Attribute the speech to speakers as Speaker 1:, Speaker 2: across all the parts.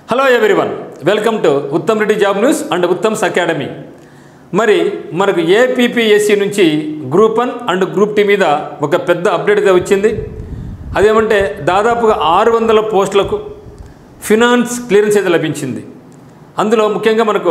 Speaker 1: Hello everyone welcome to Uttam Reddy job news and Uttam's academy మరి మనకు APPSC నుంచి group one and group two మీద ఒక పెద్ద అప్డేట్ అయితే వచ్చింది అదేమంటే దాదాపుగా ఆరు వందల పోస్టులకు ఫినాన్స్ క్లియరెన్స్ అయితే లభించింది అందులో ముఖ్యంగా మనకు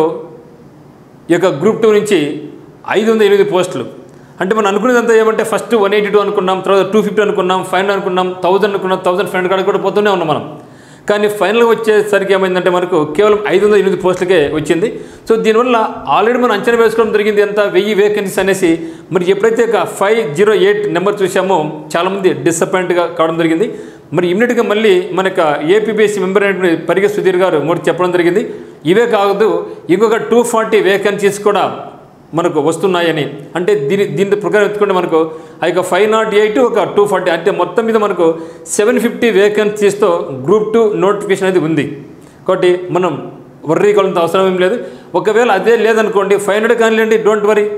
Speaker 1: ఈ యొక్క గ్రూప్ టూ నుంచి ఐదు వందల ఎనిమిది పోస్టులు అంటే మనం అనుకునేదంతా ఏమంటే ఫస్ట్ వన్ ఎయిటీ టూ అనుకున్నాం తర్వాత టూ ఫిఫ్టీ అనుకున్నాం ఫైవ్ హండ్రెడ్ అనుకున్నాం థౌసండ్ అనుకున్నాం థౌసండ్ ఫైవ్ హండ్రెడ్ కూడా పోతూనే ఉన్నాం మనం కానీ ఫైనల్గా వచ్చేసరికి ఏమైందంటే మనకు కేవలం ఐదు వందల ఎనిమిది పోస్టులకే వచ్చింది సో దీనివల్ల ఆల్రెడీ మనం అంచనా వేసుకోవడం జరిగింది ఎంత వెయ్యి వేకెన్సీస్ అనేసి మరి ఎప్పుడైతే ఒక ఫైవ్ జీరో ఎయిట్ నెంబర్ చూసామో చాలామంది డిసప్పాయింట్గా కావడం జరిగింది మరి ఇమ్మీడియట్గా మళ్ళీ మనకు ఏపీబీఎస్సీ మెంబర్ అయినటువంటి పరిగె సుధీర్ గారు మరి చెప్పడం జరిగింది ఇవే కాదు ఇంకొక టూ ఫార్టీ వేకెన్సీస్ కూడా మనకు వస్తున్నాయని అంటే దీని దీని ప్రకారం ఎత్తుకుంటే మనకు ఆ యొక్క ఫైవ్ నాట్ ఎయిట్ ఒక టూ ఫార్టీ అంటే మొత్తం మీద మనకు సెవెన్ ఫిఫ్టీ వేకెన్సీస్తో గ్రూప్ టూ నోటిఫికేషన్ అనేది ఉంది కాబట్టి మనం వర్రీ కావాలంత అవసరం ఏం లేదు ఒకవేళ అదే లేదనుకోండి ఫైవ్ హండ్రెడ్ కానివ్వండి డోంట్ వరీ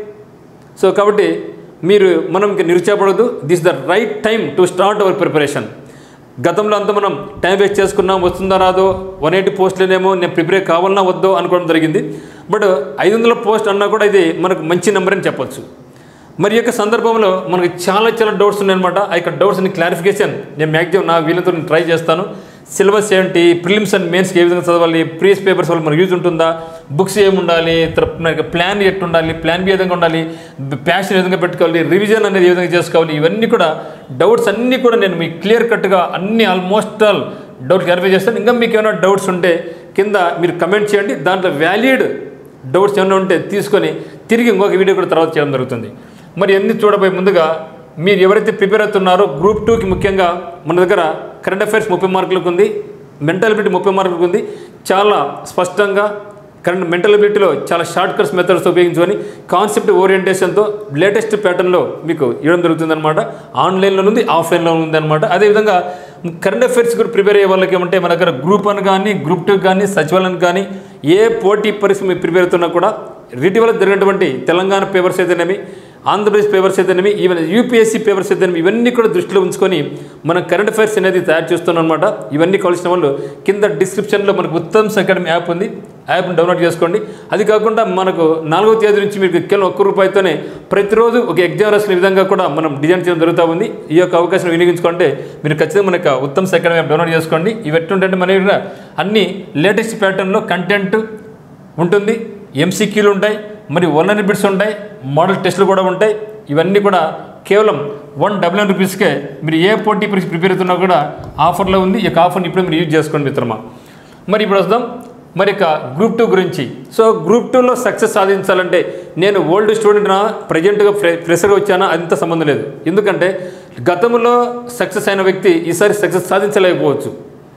Speaker 1: సో కాబట్టి మీరు మనం ఇంక నిరుత్సాహపడద్దు this the right time to start our preparation గతంలో అంతా మనం టైం వేస్ట్ చేసుకున్నాం వస్తుందా రాదో వన్ ఎయిటీ పోస్టులేనేమో నేను ప్రిపేర్ కావాలన్నా వద్దో అనుకోవడం జరిగింది బట్ ఐదు వందల పోస్ట్ అన్నా కూడా ఇది మనకు మంచి నెంబర్ అని చెప్పొచ్చు మరి ఈ యొక్క సందర్భంలో మనకి చాలా చాలా డౌట్స్ ఉన్నాయన్నమాట ఆ యొక్క డౌట్స్ని క్లారిఫికేషన్ నేను మ్యాక్సిమం నా వీళ్ళతో నేను ట్రై చేస్తాను సిలబస్ ఏంటి ప్రిలిమ్స్ అండ్ మెయిన్స్కి ఏ విధంగా చదవాలి ప్రీవియస్ పేపర్స్ వల్ల మనకు యూజ్ ఉంటుందా బుక్స్ ఏమి ఉండాలి తర్వాత మనకి ప్లాన్ ఎట్టు ఉండాలి ప్లాన్ బి ఏ విధంగా ఉండాలి ప్యాషన్ ఏ విధంగా పెట్టుకోవాలి రివిజన్ అనేది ఏ విధంగా చేసుకోవాలి ఇవన్నీ కూడా డౌట్స్ అన్నీ కూడా నేను మీకు క్లియర్ కట్గా అన్ని ఆల్మోస్ట్ ఆల్ డౌట్ క్లారిఫై చేస్తాను ఇంకా మీకు ఏమైనా డౌట్స్ ఉంటే కింద మీరు కమెంట్ చేయండి దాంట్లో వ్యాలిడ్ డౌట్స్ ఏమైనా ఉంటే తీసుకొని తిరిగి ఇంకొక వీడియో కూడా తర్వాత చేయడం జరుగుతుంది మరి అన్ని చూడబోయే ముందుగా మీరు ఎవరైతే ప్రిపేర్ అవుతున్నారో గ్రూప్ టూకి ముఖ్యంగా మన దగ్గర కరెంట్ అఫైర్స్ ముప్పై మార్కులకు ఉంది మెంటల్ అబిలిటీ ముప్పై మార్కులకు ఉంది చాలా స్పష్టంగా కరెంట్ మెంటల్ అబిలిటీలో చాలా షార్ట్ కట్స్ మెథడ్స్ ఉపయోగించుకొని కాన్సెప్ట్ ఓరియంటేషన్తో లేటెస్ట్ ప్యాటర్న్లో మీకు ఇవ్వడం జరుగుతుందన్నమాట ఆన్లైన్లో ఉంది ఆఫ్లైన్లో ఉందన్నమాట అదేవిధంగా కరెంట్ అఫైర్స్ కూడా ప్రిపేర్ అయ్యే వాళ్ళకి ఏమంటే మన దగ్గర గ్రూప్ వన్ కానీ గ్రూప్ టూ కానీ సచివాలయం కానీ ఏ పోటీ పరీక్ష మీరు ప్రిపేర్ అవుతున్నా కూడా ఇటీవల జరిగినటువంటి తెలంగాణ పేపర్స్ అయితేనేమి ఆంధ్రప్రదేశ్ పేపర్స్ అయితేనేమి ఈవెన్ యూపీఎస్సీ పేపర్స్ అయితేనేమి ఇవన్నీ కూడా దృష్టిలో ఉంచుకొని మనం కరెంట్ అఫైర్స్ అనేది తయారు చేస్తున్నాం అనమాట ఇవన్నీ కావాల్సిన వాళ్ళు కింద డిస్క్రిప్షన్లో మనకు ఉత్తమ్స్ అకాడమీ యాప్ ఉంది యాప్ని డౌన్లోడ్ చేసుకోండి అది కాకుండా మనకు నాలుగో తేదీ నుంచి మీకు కేవలం ఒక్క రూపాయితోనే ప్రతిరోజు ఒక ఎగ్జామ్ రాసిన విధంగా కూడా మనం డిజైన్ చేయడం జరుగుతూ ఉంది ఈ యొక్క అవకాశం వినియోగించుకుంటే మీరు ఖచ్చితంగా మన యొక్క ఉత్తమ్స్ అకాడమీ యాప్ డౌన్లోడ్ చేసుకోండి ఇవి ఎట్టుంటే మన దగ్గర అన్ని లేటెస్ట్ ప్యాటర్న్లో కంటెంట్ ఉంటుంది ఎంసీక్యూలు ఉంటాయి మరి వన్ హండ్రెడ్ బిట్స్ ఉంటాయి మోడల్ టెస్టులు కూడా ఉంటాయి ఇవన్నీ కూడా కేవలం వన్ డబల్ నైన్ రూపీస్కే మీరు ఏ పోటీ పరీక్ష ప్రిపేర్ అవుతున్నా కూడా ఆఫర్లో ఉంది ఈ యొక్క ఆఫర్ని ఇప్పుడు మీరు యూజ్ చేసుకోండి మిత్రమా మరి ఇప్పుడు వద్దాం మరి ఇక గ్రూప్ టూ గురించి సో గ్రూప్ టూలో సక్సెస్ సాధించాలంటే నేను ఓల్డ్ స్టూడెంట్నా ప్రజెంట్గా ఫ్రె ఫ్రెషర్గా వచ్చానా అంత సంబంధం లేదు ఎందుకంటే గతంలో సక్సెస్ అయిన వ్యక్తి ఈసారి సక్సెస్ సాధించలేకపోవచ్చు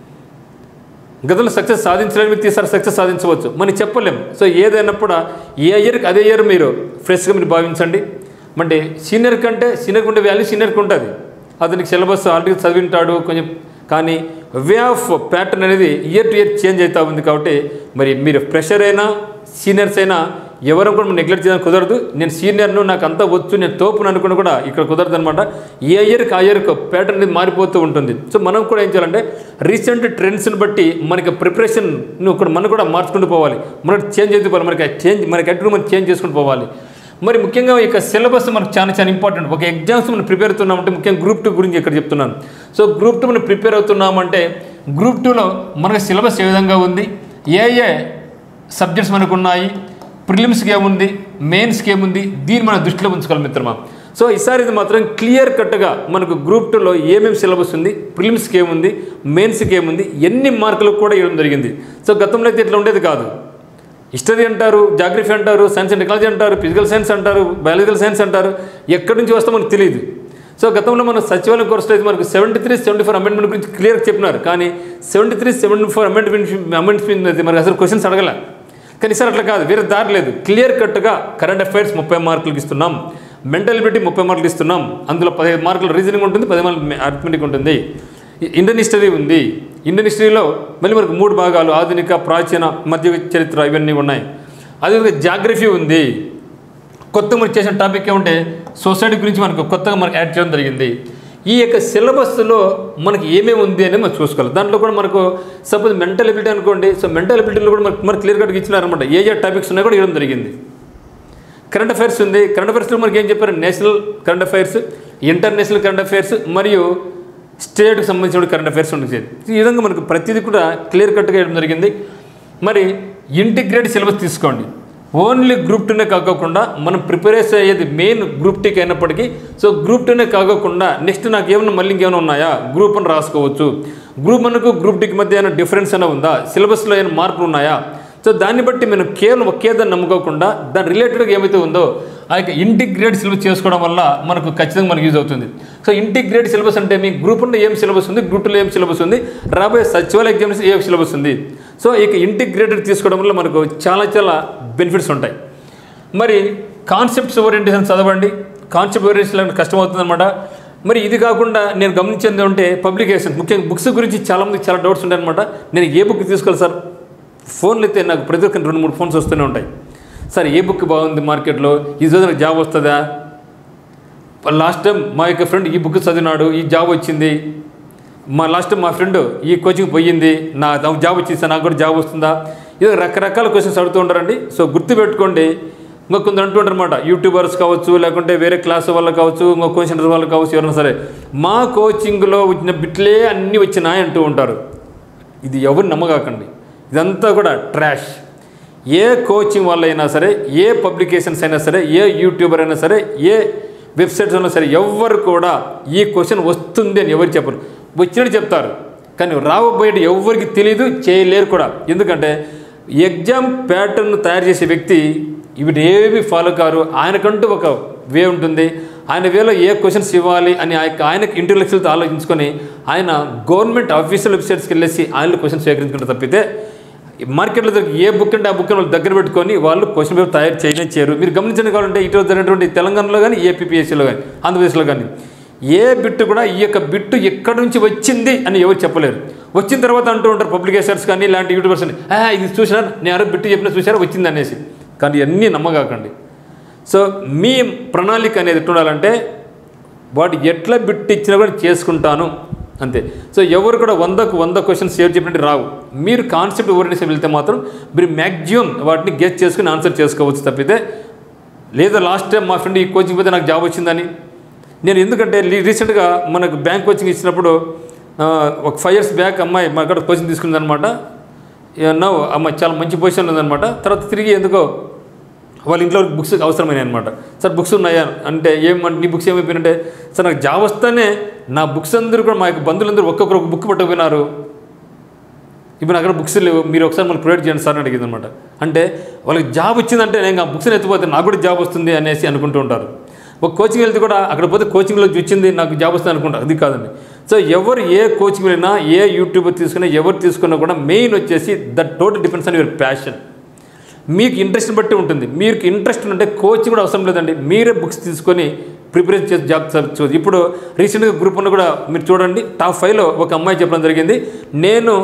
Speaker 1: గతంలో సక్సెస్ సాధించలేని వ్యక్తి ఈసారి సక్సెస్ సాధించవచ్చు మనం చెప్పలేం సో ఏదైనప్పుడు ఏ ఇయర్కి అదే ఇయర్ మీరు ఫ్రెష్గా మీరు భావించండి అంటే సీనియర్ కంటే సీనియర్కి ఉండే వాల్యూ సీనియర్కి ఉంటుంది అతనికి సిలబస్ ఆల్రెడీ చదివింటాడు కొంచెం కానీ వే ఆఫ్ ప్యాటర్న్ అనేది ఇయర్ టు ఇయర్ చేంజ్ అవుతూ ఉంది కాబట్టి మరి మీరు ఫ్రెషర్ అయినా సీనియర్స్ అయినా ఎవరు కూడా మనం నెగ్లెక్ట్ చేయడానికి కుదరదు నేను సీనియర్ను నాకు అంతా వచ్చు నేను తోపును అనుకుని కూడా ఇక్కడ కుదరదు అనమాట ఏ ఇయర్కి ఆ ఇయర్కి ప్యాటర్న్ అనేది మారిపోతూ ఉంటుంది సో మనం కూడా ఏం చేయాలంటే రీసెంట్ ట్రెండ్స్ని బట్టి మనకి ప్రిపరేషన్ కూడా మనం కూడా మార్చుకుంటూ పోవాలి మనకి చేంజ్ అయితే పోవాలి మనకి చేంజ్ మనకి ఎటు మనం చేంజ్ చేసుకుంటూ పోవాలి మరి ముఖ్యంగా ఇక సిలబస్ మనకు చాలా చాలా ఇంపార్టెంట్ ఒక ఎగ్జామ్స్ మనం ప్రిపేర్ అవుతున్నామంటే ముఖ్యంగా గ్రూప్ టూ గురించి ఇక్కడ చెప్తున్నాను సో గ్రూప్ టూ మనం ప్రిపేర్ అవుతున్నామంటే గ్రూప్ టూలో మనకు సిలబస్ ఏ విధంగా ఉంది ఏ ఏ సబ్జెక్ట్స్ మనకు ఉన్నాయి ప్రిలిమ్స్కి ఏముంది మెయిన్స్కి ఏముంది దీన్ని మనం దృష్టిలో ఉంచుకోవాలి మిత్రమా సో ఈసారి ఇది మాత్రం క్లియర్ కట్గా మనకు గ్రూప్ టూలో ఏమేమి సిలబస్ ఉంది ప్రిలిమ్స్కి ఏముంది మెయిన్స్కి ఏముంది ఎన్ని మార్కులకు కూడా ఇవ్వడం జరిగింది సో గతంలో అయితే ఇట్లా ఉండేది కాదు హిస్టరీ అంటారు జాగ్రఫీ అంటారు సైన్స్ అండ్ టెక్నాలజీ అంటారు ఫిజికల్ సైన్స్ అంటారు బయాలజికల్ సైన్స్ అంటారు ఎక్కడి నుంచి వస్తే మనకు తెలియదు సో గతంలో మన సచివాలయం కోర్సులో అయితే మనకు seventy three seventy four amendment గురించి క్లియర్గా చెప్పినారు కానీ seventy three seventy four amendment amendment అయితే మనకు అసలు క్వశ్చన్స్ అడగల కానీ సార్ అట్లా కాదు వేరే దారి లేదు క్లియర్ కట్గా కరెంట్ అఫైర్స్ ముప్పై మార్కులకు ఇస్తున్నాం మెంటల్ ఎబిలిటీ ముప్పై మార్కులు ఇస్తున్నాం అందులో పదిహేను మార్కులు రీజనింగ్ ఉంటుంది పదిహేను మార్కులు అర్థమెటిక్ ఉంటుంది ఇండియన్ హిస్టరీ ఉంది ఇండియన్ హిస్టరీలో మళ్ళీ మనకు మూడు భాగాలు ఆధునిక ప్రాచీన మధ్య చరిత్ర ఇవన్నీ ఉన్నాయి అదేవిధంగా జాగ్రఫీ ఉంది కొత్తగా మనకి చేసిన టాపిక్ ఏమంటే సొసైటీ గురించి మనకు కొత్తగా మనకు యాడ్ చేయడం జరిగింది ఈ యొక్క సిలబస్లో మనకి ఏమేమి ఉంది అనేది మనం చూసుకోవాలి దాంట్లో కూడా మనకు సపోజ్ మెంటల్ ఎబిలిటీ అనుకోండి సో మెంటల్ ఎబిలిటీలో కూడా మనకు మనకు క్లియర్ కట్గా ఇచ్చినారనమాట ఏ ఏ టాపిక్స్ ఉన్నాయి కూడా ఇవ్వడం జరిగింది కరెంట్ అఫైర్స్ ఉంది కరెంట్ అఫైర్స్లో మనకి ఏం చెప్పారు national current affairs international current affairs మరియు స్టేట్కి సంబంధించిన కరెంట్ అఫైర్స్ ఉంటుంది ఈ విధంగా మనకు ప్రతిదీ కూడా క్లియర్ కట్గా ఇవ్వడం జరిగింది మరి ఇంటిగ్రేట్ సిలబస్ తీసుకోండి ఓన్లీ గ్రూప్ టూనే కాకోకుండా మనం ప్రిపరేషన్ అయ్యేది మెయిన్ గ్రూప్ టీకి అయినప్పటికీ సో గ్రూప్ టూనే కాకోకుండా నెక్స్ట్ నాకు ఏమైనా మళ్ళీ ఇంకేమైనా ఉన్నాయా గ్రూప్ అని రాసుకోవచ్చు గ్రూప్ వన్కు గ్రూప్ టీకి మధ్య ఏమైనా డిఫరెన్స్ అయినా ఉందా సిలబస్లో ఏమైనా మార్పులు ఉన్నాయా సో దాన్ని బట్టి మనం కేవలం ఒకే దాన్ని నమ్ముకోకుండా దాని రిలేటెడ్గా ఏమైతే ఉందో ఆ యొక్క ఇంటిగ్రేట్ సిలబస్ చేసుకోవడం వల్ల మనకు ఖచ్చితంగా మనకు యూజ్ అవుతుంది సో ఇంటిగ్రేట్ సిలబస్ అంటే మీ గ్రూప్ వన్లో ఏం సిలబస్ ఉంది గ్రూప్ టూలో ఏం సిలబస్ ఉంది రాబోయే సచివాలయ ఎగ్జామ్స్ ఏ సిలబస్ ఉంది సో ఇక ఇంటిగ్రేటెడ్ తీసుకోవడం వల్ల మనకు చాలా చాలా బెనిఫిట్స్ ఉంటాయి మరి కాన్సెప్ట్స్ ఓరియంటేషన్ చదవండి కాన్సెప్ట్ ఓరియంటేషన్ కష్టమవుతుంది అనమాట మరి ఇది కాకుండా నేను గమనించింది అంటే పబ్లికేషన్ ముఖ్యంగా బుక్స్ గురించి చాలామందికి చాలా డౌట్స్ ఉంటాయి అనమాట నేను ఏ బుక్ తీసుకోవాలి సార్ ఫోన్లు అయితే నాకు ప్రతి ఒక్క రెండు మూడు ఫోన్స్ వస్తూనే ఉంటాయి సార్ ఏ బుక్ బాగుంది మార్కెట్లో ఈ రోజు నాకు జాబ్ వస్తుందా లాస్ట్ టైం మా యొక్క ఫ్రెండ్ ఈ బుక్ చదివినాడు ఈ జాబ్ వచ్చింది మా లాస్ట్ టైం మా ఫ్రెండ్ ఈ కోచింగ్ పోయింది నా నాకు జాబ్ వచ్చింది సార్ నాకు కూడా జాబ్ వస్తుందా ఇది రకరకాల క్వశ్చన్స్ అడుగుతూ ఉంటారండి సో గుర్తుపెట్టుకోండి ఇంకా కొందరు అంటుంటారు అనమాట యూట్యూబర్స్ కావచ్చు లేకుంటే వేరే క్లాస్ వాళ్ళు కావచ్చు ఇంకో కోచింగ్ వాళ్ళు కావచ్చు ఎవరైనా సరే మా కోచింగ్లో వచ్చిన బిట్లే అన్నీ వచ్చినాయి అంటూ ఉంటారు ఇది ఎవరు నమ్మగాకండి ఇదంతా కూడా ట్రాష్ ఏ కోచింగ్ వల్ల అయినా సరే ఏ పబ్లికేషన్స్ అయినా సరే ఏ యూట్యూబర్ అయినా సరే ఏ వెబ్సైట్స్ అయినా సరే ఎవ్వరు కూడా ఈ క్వశ్చన్ వస్తుంది అని ఎవరు చెప్పరు వచ్చినట్టు చెప్తారు కానీ రాబోయేటి ఎవరికి తెలియదు చేయలేరు కూడా ఎందుకంటే ఎగ్జామ్ ప్యాటర్న్ తయారు చేసే వ్యక్తి ఇవి ఏవి ఫాలో కారు ఆయనకంటూ ఒక వే ఉంటుంది ఆయన వేలో ఏ క్వశ్చన్స్ ఇవ్వాలి అని ఆ యొక్క ఆయనకు ఇంటెలెక్చువల్తో ఆలోచించుకొని ఆయన గవర్నమెంట్ ఆఫీషియల్ వెబ్సైట్స్కి వెళ్ళేసి ఆయన క్వశ్చన్స్ సేకరించుకుంటే తప్పితే మార్కెట్లో దొరికి ఏ బుక్ అంటే ఆ బుక్ వాళ్ళు దగ్గర పెట్టుకొని వాళ్ళు క్వశ్చన్ పేపర్ తయారు చేయనే చేయరు మీరు గమనించండి కావాలంటే ఇటీవల జరిగినటువంటి తెలంగాణలో కానీ ఏపీపీఎస్సీలో కానీ ఆంధ్రప్రదేశ్లో కానీ ఏ బిట్టు కూడా ఈ యొక్క బిట్టు ఎక్కడి నుంచి వచ్చింది అని ఎవరు చెప్పలేరు వచ్చిన తర్వాత అంటూ ఉంటారు పబ్లికేషన్స్ కానీ ఇలాంటి యూట్యూబర్స్ అని "ఆ, ఇది చూసినా నేను ఎవరో బిట్టు చెప్పినా చూసారా వచ్చింది అనేసి కానీ ఇవన్నీ నమ్మగాకండి సో మీ ప్రణాళిక అనేది ఎట్లా ఉండాలంటే వాడు ఎట్లా బిట్ ఇచ్చినా కూడా చేసుకుంటాను అంతే సో ఎవరు కూడా వందకు వంద క్వశ్చన్స్ షేర్ చెప్పినట్టు రావు మీరు కాన్సెప్ట్ ఓరియంటేషన్ వెళ్తే మాత్రం మీరు మ్యాక్సిమం వాటిని గెస్ట్ చేసుకుని ఆన్సర్ చేసుకోవచ్చు తప్పితే లేదా లాస్ట్ టైం మా ఫ్రెండ్ ఈ కోచింగ్ పోతే నాకు జాబ్ వచ్చిందని నేను ఎందుకంటే రీ- రీసెంట్గా మనకు బ్యాంక్ కోచింగ్ ఇచ్చినప్పుడు ఆ, ఒక ఫైవ్ ఇయర్స్ బ్యాక్ అమ్మాయి మా అక్కడ కోచింగ్ తీసుకుందనమాట నవ్వు అమ్మాయి చాలా మంచి పొజిషన్ ఉందన్నమాట తర్వాత తిరిగి ఎందుకో వాళ్ళ ఇంట్లో బుక్స్ అవసరమైనాయి అనమాట సార్ బుక్స్ ఉన్నాయా అంటే ఏమంటే నీ బుక్స్ ఏమైపోయినంటే సార్ నాకు జాబ్ వస్తేనే నా బుక్స్ అందరూ కూడా మా యొక్క బంధువులందరూ ఒక్కొక్కరు ఒక బుక్ పట్టుకుపోయినారు ఇప్పుడు అక్కడ బుక్స్ లేవు మీరు ఒకసారి మళ్ళీ ప్రొవైడ్ చేయండి సార్ అని అడిగింది అనమాట అంటే వాళ్ళకి జాబ్ వచ్చిందంటే నేను ఆ బుక్స్ని ఎత్తిపోతే నాకు కూడా జాబ్ వస్తుంది అనేసి అనుకుంటూ ఉంటారు ఒక కోచింగ్ వెళ్తే కూడా అక్కడ పోతే కోచింగ్లో వచ్చింది నాకు జాబ్ వస్తుంది అనుకుంటారు అది కాదండి సో ఎవరు ఏ కోచింగ్ వెళ్ళినా ఏ యూట్యూబర్ తీసుకున్నా ఎవరు తీసుకున్నా కూడా మెయిన్ వచ్చేసి the total depends on your passion మీకు ఇంట్రెస్ట్ బట్టి ఉంటుంది మీకు ఇంట్రెస్ట్ ఉంటే కోచింగ్ కూడా అవసరం లేదండి మీరే బుక్స్ తీసుకొని ప్రిపేర్ చేసి జాబ్ చూసి ఇప్పుడు రీసెంట్గా గ్రూప్ వన్ కూడా మీరు చూడండి టాప్ ఫైవ్లో ఒక అమ్మాయి చెప్పడం జరిగింది నేను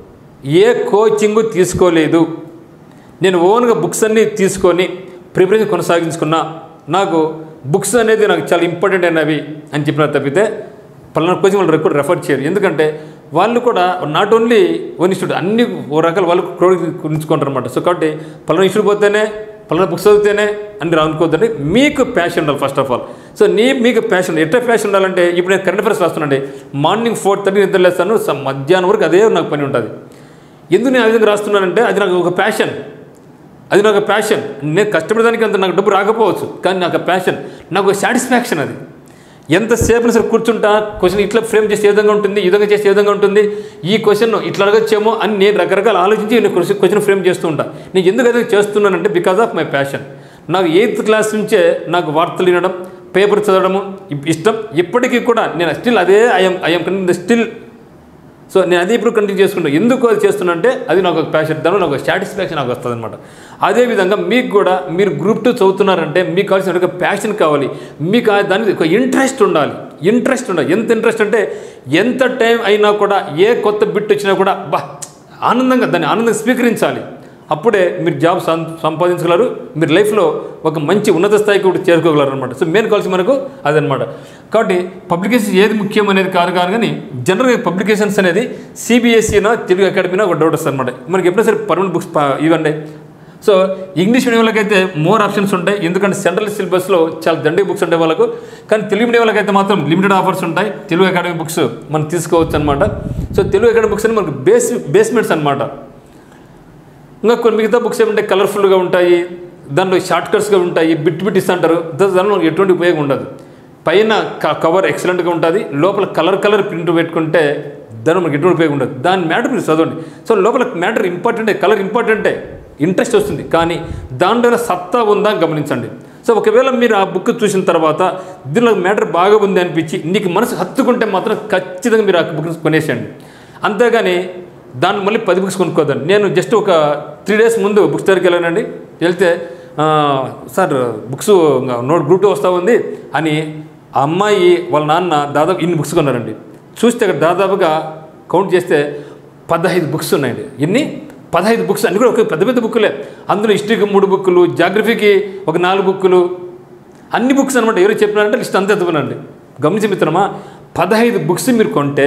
Speaker 1: ఏ కోచింగ్ తీసుకోలేదు నేను ఓన్గా బుక్స్ అన్నీ తీసుకొని ప్రిపరేషన్ కొనసాగించుకున్నా నాకు బుక్స్ అనేది నాకు చాలా ఇంపార్టెంట్ అయినవి అని చెప్పిన తప్పితే పలానా కోచింగ్ వాళ్ళు కూడా రెఫర్ చేయరు ఎందుకంటే వాళ్ళు కూడా నాట్ ఓన్లీ వన్ ఇన్స్టిట్యూట్ అన్ని ఓ రకాల వాళ్ళు గురించుకుంటారు అనమాట సో కాబట్టి పలానా ఇన్స్టిట్యూట్ పోతేనే పలానా బుక్స్ చదివితేనే అని అనుకోవద్దండి మీకు ప్యాషన్ ఉండాలి ఫస్ట్ ఆఫ్ ఆల్ సో నీ మీకు ప్యాషన్ ఎట్లా ప్యాషన్ ఉండాలంటే ఇప్పుడు నేను కరెంట్ అఫైర్స్ రాస్తున్నాండి మార్నింగ్ ఫోర్ థర్టీ నిద్ర లేస్తాను స- మధ్యాహ్నం వరకు అదే నాకు పని ఉంటుంది ఎందుకు నేను ఆ విధంగా రాస్తున్నానంటే అది నాకు ఒక ప్యాషన్ అది నాకు ప్యాషన్ నేను కష్టపడడానికి అంత నాకు డబ్బు రాకపోవచ్చు కానీ నాకు ప్యాషన్ నాకు సాటిస్ఫాక్షన్ అది ఎంతసేపు సరే కూర్చుంటా క్వశ్చన్ ఇట్లా ఫ్రేమ్ చేసే ఏ విధంగా ఉంటుంది ఈ విధంగా చేసే ఏ విధంగా ఉంటుంది ఈ క్వశ్చన్ ఇట్లా అడగచ్చేమో అని నేను రకరకాల ఆలోచించి నేను క్వశ్చన్ క్వశ్చన్ ఫ్రేమ్ చేస్తూ ఉంటా నేను ఎందుకు అదే చేస్తున్నానంటే బికాజ్ ఆఫ్ మై ప్యాషన్ నాకు ఎయిత్ క్లాస్ నుంచే నాకు వార్తలు వినడం పేపర్ చదవడము ఇప్- ఇష్టం ఇప్పటికీ కూడా నేను స్టిల్ అదే ఐఎమ్ ఐఎమ్ స్టిల్ సో నేను అది ఇప్పుడు కంటిన్యూ చేసుకుంటాను ఎందుకు అది చేస్తున్నంటే అది నాకు ఒక ప్యాషన్ దానిలో నాకు ఒక సాటిస్ఫాక్షన్ నాకు వస్తుంది అనమాట అదేవిధంగా మీకు కూడా మీరు గ్రూప్ టూ చదువుతున్నారంటే మీకు కావాల్సిన ఒక ప్యాషన్ కావాలి మీకు ఆ దానికి ఒక ఇంట్రెస్ట్ ఉండాలి ఇంట్రెస్ట్ ఉండాలి ఎంత ఇంట్రెస్ట్ అంటే ఎంత టైం అయినా కూడా ఏ కొత్త బిట్ వచ్చినా కూడా బా ఆనందంగా దాన్ని ఆనందంగా స్వీకరించాలి అప్పుడే మీరు జాబ్ సం సంపాదించగలరు మీరు లైఫ్లో ఒక మంచి ఉన్నత స్థాయికి కూడా చేరుకోగలరు అనమాట సో మెయిన్ కావాల్సి మనకు అదనమాట కాబట్టి పబ్లికేషన్స్ ఏది ముఖ్యం అనేది కాదు కాదు కానీ జనరల్గా పబ్లికేషన్స్ అనేది సిబిఎస్ఈనా తెలుగు అకాడమీనా ఒక డౌట్ వస్తుంది అనమాట మనకి ఎప్పుడైనా సరే పర్మనెంట్ బుక్స్ ఇవ్వండి సో ఇంగ్లీష్ మీడియం వాళ్ళకి అయితే మోర్ ఆప్షన్స్ ఉంటాయి ఎందుకంటే సెంట్రల్ సిలబస్లో చాలా దండిగా బుక్స్ ఉంటాయి వాళ్ళకు కానీ తెలుగు మీడియం వాళ్ళకి అయితే మాత్రం లిమిటెడ్ ఆఫర్స్ ఉంటాయి తెలుగు అకాడమీ బుక్స్ మనం తీసుకోవచ్చు అనమాట సో తెలుగు అకాడమీ బుక్స్ అని మనకు బేస్ బేస్మెంట్స్ అనమాట ఇంకా కొన్ని మిగతా బుక్స్ ఏమంటే కలర్ఫుల్గా ఉంటాయి దానిలో షార్ట్ కట్స్గా ఉంటాయి బిట్ బిట్ ఇస్తుంటారు దా- దానిలో ఎటువంటి ఉపయోగం ఉండదు పైన క- కవర్ ఎక్సలెంట్గా ఉంటుంది లోపల కలర్ కలర్ ప్రింట్ పెట్టుకుంటే దాని మనకి ఎటువంటి ఉపయోగం ఉండదు దాని మ్యాటర్ మీరు చదవండి సో లోపల మ్యాటర్ ఇంపార్టెంటే కలర్ ఇంపార్టెంటే ఇంట్రెస్ట్ వస్తుంది కానీ దాంట్లో సత్తా ఉందా అని గమనించండి సో ఒకవేళ మీరు ఆ బుక్ చూసిన తర్వాత దీనిలో మ్యాటర్ బాగా ఉంది అనిపించి నీకు మనసు హత్తుకుంటే మాత్రం ఖచ్చితంగా మీరు ఆ బుక్ కొనేసేయండి అంతేగాని దాన్ని మళ్ళీ పది బుక్స్ కొనుక్కోదండి నేను జస్ట్ ఒక త్రీ డేస్ ముందు బుక్ స్టోర్కి వెళ్ళానండి వెళ్తే "ఆ, sir books note group two వస్తూ ఉంది అని ఆ అమ్మాయి వాళ్ళ నాన్న దాదాపు ఇన్ని బుక్స్ కొన్నారండి చూస్తే అక్కడ దాదాపుగా కౌంట్ చేస్తే పదహైదు బుక్స్ ఉన్నాయండి ఎన్ని పదహైదు బుక్స్ అన్ని కూడా ఒక పెద్ద పెద్ద బుక్కులే అందులో హిస్టరీకి మూడు బుక్కులు జాగ్రఫీకి ఒక నాలుగు బుక్కులు అన్ని బుక్స్ అనమాట ఎవరు చెప్పినారంటే లిస్ట్ అంతా ఎత్తుకునండి గమనించి మిత్రమా పదహైదు బుక్స్ మీరు కొంటే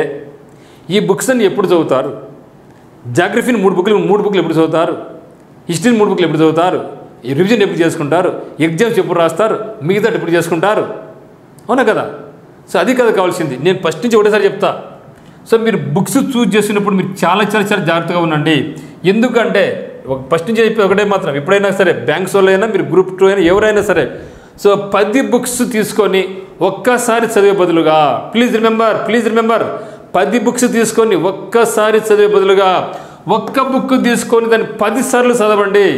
Speaker 1: ఈ బుక్స్ అన్ని ఎప్పుడు చదువుతారు జాగ్రఫీని మూడు బుక్లు మూడు బుక్లు ఎప్పుడు చదువుతారు హిస్టరీని మూడు బుక్లు ఎప్పుడు చదువుతారు ఈ రివిజన్ ఎప్పుడు చేసుకుంటారు ఎగ్జామ్స్ ఎప్పుడు రాస్తారు మిగతా ఎప్పుడు చేసుకుంటారు అవునా కదా సో అది కదా కావాల్సింది నేను ఫస్ట్ నుంచి ఒకటేసారి చెప్తా సో మీరు బుక్స్ చూజ్ చేసినప్పుడు మీరు చాలా చాలా చాలా జాగ్రత్తగా ఉండండి ఎందుకంటే ఒక ఫస్ట్ నుంచి చెప్పి ఒకటే మాత్రం ఎప్పుడైనా సరే బ్యాంక్స్ వాళ్ళు అయినా మీరు గ్రూప్ టూ అయినా ఎవరైనా సరే సో పది బుక్స్ తీసుకొని ఒక్కసారి చదివే బదులుగా ప్లీజ్ రిమెంబర్ ప్లీజ్ రిమెంబర్ పది బుక్స్ తీసుకొని ఒక్కసారి చదివే బదులుగా ఒక్క బుక్ తీసుకొని దాన్ని పదిసార్లు చదవండి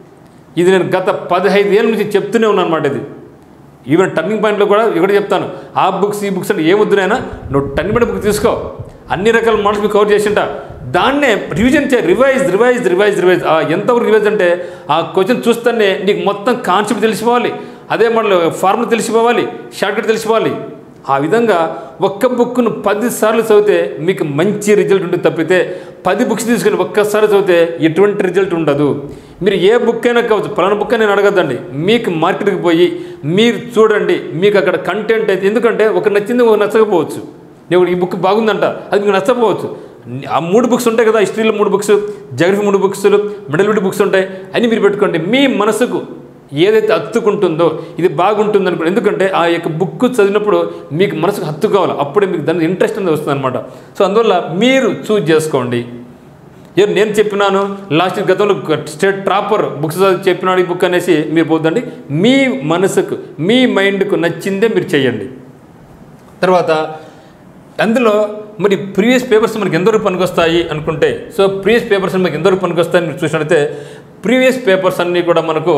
Speaker 1: ఇది నేను గత పదిహైదు ఏళ్ళ నుంచి చెప్తూనే ఉన్నాను అనమాట ఇది ఈవెన్ టర్నింగ్ పాయింట్లో కూడా ఇక్కడ చెప్తాను ఆ బుక్స్ ఈ బుక్స్ అంటే ఏ వద్దునైనా నువ్వు టర్నింగ్ పాయింట్ బుక్ తీసుకో అన్ని రకాల మోడల్స్ మీకు కవర్ చేసింట దాన్నే రివిజన్ చే రివైజ్ రివైజ్ రివైజ్ రివైజ్ ఆ ఎంతవరకు రివైజ్ అంటే ఆ క్వశ్చన్ చూస్తేనే నీకు మొత్తం కాన్సెప్ట్ తెలిసిపోవాలి అదే మోడల్ ఫార్ములా తెలిసిపోవాలి షార్ట్కట్ తెలిసిపోవాలి ఆ విధంగా ఒక్క బుక్ను పది సార్లు చదివితే మీకు మంచి రిజల్ట్ ఉంటుంది తప్పితే పది బుక్స్ తీసుకుని ఒక్కసారి చదివితే ఎటువంటి రిజల్ట్ ఉండదు మీరు ఏ బుక్ అయినా కావచ్చు పలానా బుక్ అని నేను అడగద్దండి మీకు మార్కెట్కి పోయి మీరు చూడండి మీకు అక్కడ కంటెంట్ అయితే ఎందుకంటే ఒక నచ్చింది ఒక నచ్చకపోవచ్చు నేను ఈ బుక్ బాగుందంట అది మీకు నచ్చకపోవచ్చు ఆ మూడు బుక్స్ ఉంటాయి కదా హిస్టరీలో మూడు బుక్స్ జగ్రఫీ మూడు బుక్స్ మిడిల్ బిడ్ బుక్స్ ఉంటాయి అన్ని మీరు పెట్టుకోండి మీ మనసుకు ఏదైతే హత్తుకుంటుందో ఇది బాగుంటుంది అనుకో ఎందుకంటే ఆ యొక్క బుక్ చదివినప్పుడు మీకు మనసుకు హత్తు కావాలి అప్పుడే మీకు దాని ఇంట్రెస్ట్ అనేది వస్తుంది అనమాట సో అందువల్ల మీరు చూజ్ చేసుకోండి ఏ నేను చెప్పినాను లాస్ట్ గతంలో స్టేట్ ట్రాపర్ బుక్స్ చదివి చెప్పినాడు ఈ బుక్ అనేసి మీరు పోద్దండి మీ మనసుకు మీ మైండ్కు నచ్చిందే మీరు చేయండి తర్వాత అందులో మరి ప్రీవియస్ పేపర్స్ మనకి ఎందరూ పనికొస్తాయి అనుకుంటే సో ప్రీవియస్ పేపర్స్ మనకి ఎందరూ పనికొస్తాయని మీరు చూసినట్లయితే ప్రీవియస్ పేపర్స్ అన్నీ కూడా మనకు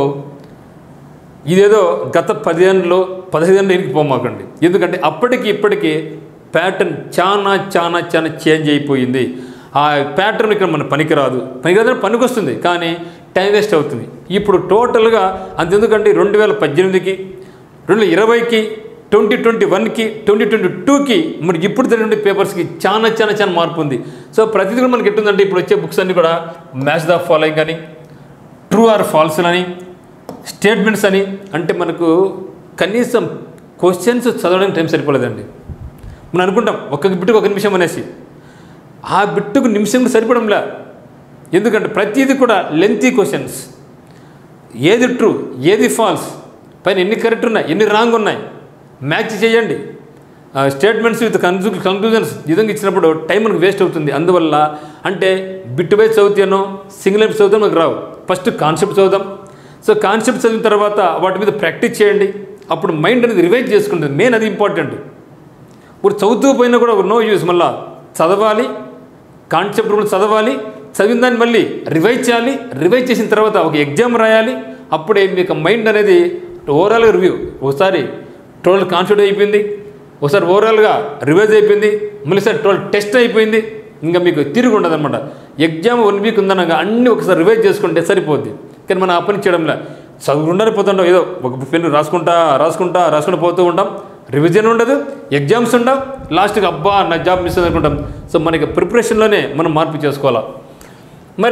Speaker 1: ఇదేదో గత పదిహేనులో పదిహేను ఏళ్ళకి పోమాకండి ఎందుకంటే అప్పటికి ఇప్పటికి ప్యాటర్న్ చాలా చాలా చాలా చేంజ్ అయిపోయింది ఆ ప్యాటర్న్ ఇక్కడ మన పనికిరాదు పనికిరాదు పనికొస్తుంది కానీ టైం వేస్ట్ అవుతుంది ఇప్పుడు టోటల్గా అంతెందుకంటే రెండు వేల పద్దెనిమిదికి రెండు వేల ఇరవైకి ట్వంటీ ట్వంటీ వన్కి ట్వంటీ ట్వంటీ టూకి మరి ఇప్పుడు జరిగిన పేపర్స్కి చాలా చాలా చాలా మార్పు ఉంది సో ప్రతిదీ కూడా మనకి ఎట్టుందంటే ఇప్పుడు వచ్చే బుక్స్ అన్నీ కూడా మ్యాచ్ ద ఫాలోయింగ్ అని ట్రూ ఆర్ ఫాల్స్ అని స్టేట్మెంట్స్ అని అంటే మనకు కనీసం క్వశ్చన్స్ చదవడానికి టైం సరిపోలేదండి మనం అనుకుంటాం ఒక్కొక్క బిట్టుకు ఒక నిమిషం అనేసి ఆ బిట్టుకు నిమిషం కూడా సరిపడంలే ఎందుకంటే ప్రతిదీ కూడా లెంతీ క్వశ్చన్స్ ఏది ట్రూ ఏది ఫాల్స్ పైన ఎన్ని కరెక్ట్ ఉన్నాయి ఎన్ని రాంగ్ ఉన్నాయి మ్యాచ్ చేయండి స్టేట్మెంట్స్ విత్ కన్క్లూ కంక్లూజన్స్ ఈ విధంగా ఇచ్చినప్పుడు టైం మనకు వేస్ట్ అవుతుంది అందువల్ల అంటే బిట్ వైజ్ చదివితేనో సింగిల్ లైఫ్ చదివితే మనకు రావు ఫస్ట్ కాన్సెప్ట్ చదువుదాం సో కాన్సెప్ట్ చదివిన తర్వాత వాటి మీద ప్రాక్టీస్ చేయండి అప్పుడు మైండ్ అనేది రివైజ్ చేసుకుంటుంది మెయిన్ అది ఇంపార్టెంట్ ఇప్పుడు చదువుతూ పోయినా కూడా నో యూస్ మళ్ళా చదవాలి కాన్సెప్ట్ కూడా చదవాలి చదివిన దాన్ని మళ్ళీ రివైజ్ చేయాలి రివైజ్ చేసిన తర్వాత ఒక ఎగ్జామ్ రాయాలి అప్పుడే మీకు మైండ్ అనేది ఓవరాల్గా రివ్యూ ఒకసారి టోటల్ కాన్సెప్ట్ అయిపోయింది ఒకసారి ఓవరాల్గా రివైజ్ అయిపోయింది మళ్ళీ సార్ టోటల్ టెస్ట్ అయిపోయింది ఇంకా మీకు తిరిగి ఉండదు అనమాట ఎగ్జామ్ వన్ వీక్ ఉందనగా అన్నీ ఒకసారి రివైజ్ చేసుకుంటే సరిపోద్ది కానీ మనం ఆ పని చేయడంలే చదువుకుండానే పోతుంటాం ఏదో ఒక పెన్ను రాసుకుంటా రాసుకుంటా రాసుకుంటూ పోతూ ఉంటాం రివిజన్ ఉండదు ఎగ్జామ్స్ ఉండవు లాస్ట్కి అబ్బా నా జాబ్ మిస్ అనుకుంటాం సో మనకి ప్రిపరేషన్లోనే మనం మార్పు చేసుకోవాలా మరి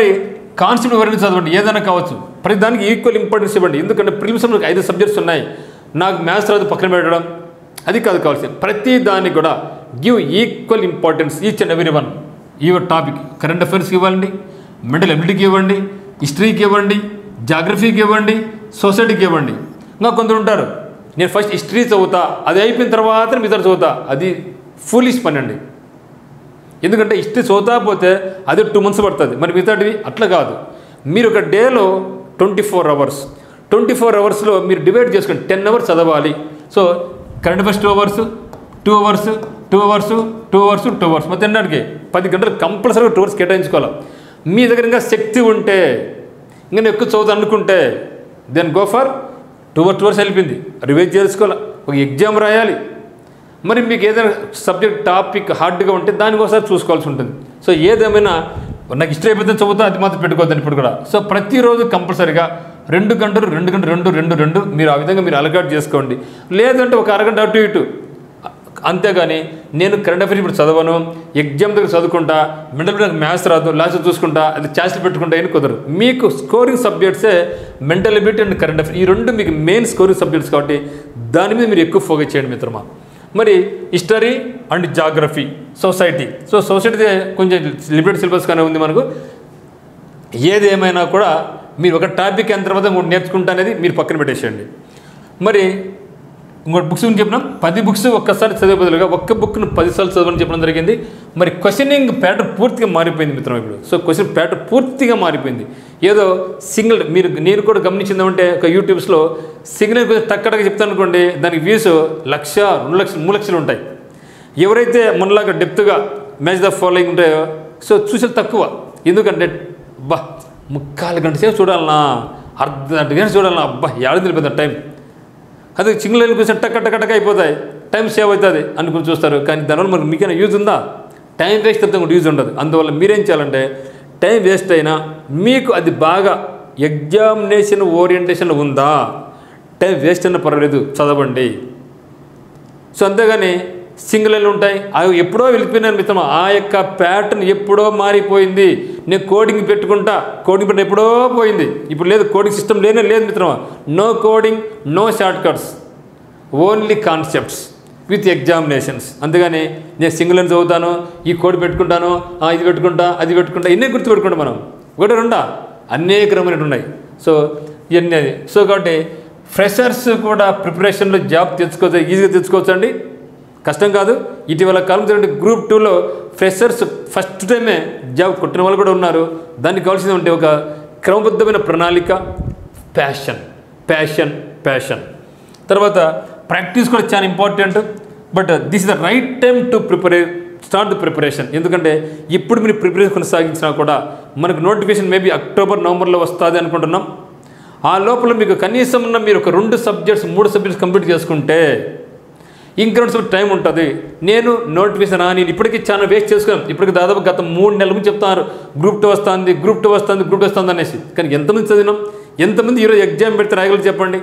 Speaker 1: కాన్సెప్ట్ వివరణ చదవండి ఏదైనా కావచ్చు ప్రతి దానికి ఈక్వల్ ఇంపార్టెన్స్ ఇవ్వండి ఎందుకంటే ప్రిలిమ్స్ మనకు ఐదు సబ్జెక్ట్స్ ఉన్నాయి నాకు మ్యాథ్స్ రాదు పక్కన పెట్టడం అది కాదు కావాల్సింది ప్రతి దానికి కూడా give equal importance each and every one your topic current అఫైర్స్కి ఇవ్వండి మెంటల్ అబిలిటీకి ఇవ్వండి హిస్టరీకి ఇవ్వండి జాగ్రఫీకి ఇవ్వండి సొసైటీకి ఇవ్వండి ఇంకా కొందరు ఉంటారు నేను ఫస్ట్ హిస్టరీ చదువుతా అది అయిపోయిన తర్వాత మిగతా చదువుతా అది ఫూలిష్ పని అండి ఎందుకంటే హిస్టరీ చదువుతా పోతే అది టూ మంత్స్ పడుతుంది మరి మిగతాటివి అట్లా కాదు మీరు ఒక డేలో twenty four hours twenty four అవర్స్లో మీరు డివైడ్ చేసుకుని టెన్ అవర్స్ చదవాలి so current affairs two hours two hours two hours two hours two hours మొత్తం ఎన్నటికి పది గంటలు కంపల్సరీగా టూ అవర్స్ కేటాయించుకోవాలి మీ దగ్గర ఇంకా శక్తి ఉంటే ఇంకా నేను ఎక్కువ చదువుతా అనుకుంటే then go for two hours two hours వెళ్ళిపోయింది రివైజ్ చేసుకోవాలి ఒక ఎగ్జామ్ రాయాలి మరి మీకు ఏదైనా సబ్జెక్ట్ టాపిక్ హార్డ్గా ఉంటే దానికి ఒకసారి చూసుకోవాల్సి ఉంటుంది సో ఏదేమైనా నాకు ఇష్టం అయిపోతే చదువుతా అది మాత్రం పెట్టుకోవద్దని ఇప్పుడు కూడా సో ప్రతిరోజు కంపల్సరీగా రెండు గంటలు రెండు గంటలు రెండు రెండు రెండు మీరు ఆ విధంగా మీరు అలగాట్ చేసుకోండి లేదంటే ఒక అరగంట అటు ఇటు అంతేగాని నేను కరెంట్ అఫైర్స్ ఇప్పుడు చదవను ఎగ్జామ్ దగ్గర చదువుకుంటా మెంటల్ నాకు మ్యాథ్స్ రాదు లాస్ట్ చూసుకుంటా అది ఛాన్స్లు పెట్టుకుంటా అని కుదరదు మీకు స్కోరింగ్ సబ్జెక్ట్సే mental ability and current affair ఈ రెండు మీకు మెయిన్ స్కోరింగ్ సబ్జెక్ట్స్ కాబట్టి దాని మీద మీరు ఎక్కువ ఫోకస్ చేయండి మిత్రమా మరి history and geography society so society కొంచెం లిమిటెడ్ సిలబస్ కానీ ఉంది మనకు ఏది ఏమైనా కూడా మీరు ఒక టాపిక్ అయిన తర్వాత మూడు నేర్చుకుంటా అనేది మీరు పక్కన పెట్టేసేయండి మరి ఇంకోటి బుక్స్ గురించి చెప్పినాం పది బుక్స్ ఒక్కసారి చదివే బదులుగా ఒక్క బుక్ను పదిసార్లు చదవని చెప్పడం జరిగింది మరి క్వశ్చనింగ్ ప్యాటర్న్ పూర్తిగా మారిపోయింది మిత్రం ఇప్పుడు సో క్వశ్చన్ ప్యాటర్న్ పూర్తిగా మారిపోయింది ఏదో సింగిల్ మీరు నేను కూడా గమనించిందంటే ఒక యూట్యూబ్స్లో సింగిల్ కొంచెం తక్కడగా చెప్తాను అనుకోండి దానికి వ్యూస్ లక్ష రెండు లక్షలు మూడు లక్షలు ఉంటాయి ఎవరైతే మనలాగా డెప్త్గా మ్యాచ్ ద ఫాలోయింగ్ ఉంటాయో సో చూసేది తక్కువ ఎందుకంటే అబ్బా ముక్కాలు గంట సేపు చూడాలనా అర్ధ గంట గంట చూడాలనా అబ్బా ఏడాది నిలిపోతుంది టైం అదే సింగిల్ వెళ్ళి కూర్చొని టక్క టక్క టక్క అయిపోతాయి టైం సేవ్ అవుతుంది అనుకుని చూస్తారు కానీ దానివల్ల మనకు మీకైనా యూజ్ ఉందా టైం వేస్ట్ అయితే కూడా యూజ్ ఉండదు అందువల్ల మీరేం చేయాలంటే టైం వేస్ట్ అయినా మీకు అది బాగా ఎగ్జామినేషన్ ఓరియంటేషన్ ఉందా టైం వేస్ట్ అయినా పర్వాలేదు చదవండి సో అంతేగాని సింగిల్ లైన్లు ఉంటాయి అవి ఎప్పుడో వెళ్ళిపోయినాను మిత్రమా ఆ యొక్క ప్యాటర్న్ ఎప్పుడో మారిపోయింది నేను కోడింగ్ పెట్టుకుంటా కోడింగ్ పెట్టిన ఎప్పుడో పోయింది ఇప్పుడు లేదు కోడింగ్ సిస్టమ్ లేనే లేదు మిత్రమా no coding no shortcuts only concepts with examinations అంతేగాని నేను సింగిల్ లైన్ చదువుతాను ఈ కోడ్ పెట్టుకుంటాను ఆ, ఇది పెట్టుకుంటా అది పెట్టుకుంటా ఇన్నే గుర్తు పెట్టుకుంటా మనం ఒకటి రెండా అనేక రకమైనవి ఉన్నాయి సో ఇవన్నీ అది సో కాబట్టి ఫ్రెషర్స్ కూడా ప్రిపరేషన్లో జాబ్ తెచ్చుకోవచ్చు ఈజీగా తెచ్చుకోవచ్చు అండి కష్టం కాదు ఇటీవల కాలం జరిగిన గ్రూప్ టూలో ఫ్రెషర్స్ ఫస్ట్ టైమే జాబ్ కొట్టిన వాళ్ళు కూడా ఉన్నారు దానికి కావాల్సింది ఉంటే ఒక క్రమబద్ధమైన ప్రణాళిక ప్యాషన్ ప్యాషన్ ప్యాషన్ తర్వాత ప్రాక్టీస్ కూడా చాలా important but this is the right time to prepare start the preparation ఎందుకంటే ఇప్పుడు మీరు ప్రిపరేషన్ కొనసాగించినా కూడా మనకు నోటిఫికేషన్ మేబీ అక్టోబర్ నవంబర్లో వస్తుంది అనుకుంటున్నాం ఆ లోపల మీకు కనీసం ఉన్న మీరు ఒక రెండు సబ్జెక్ట్స్ మూడు సబ్జెక్ట్స్ కంప్లీట్ చేసుకుంటే ఇంకా రెండు సబ్జెక్ట్ టైం ఉంటుంది నేను నోటిఫికేషన్ అని ఇప్పటికీ చాలా వేస్ట్ చేసుకున్నాను ఇప్పటికి దాదాపు గత మూడు నెలల నుంచి చెప్తున్నారు గ్రూప్ టూ వస్తుంది గ్రూప్ టూ వస్తుంది గ్రూప్ టూ వస్తుంది అనేసి కానీ ఎంతమంది చదివినాం ఎంతమంది ఈరోజు ఎగ్జామ్ పెడితే రాయగలరు చెప్పండి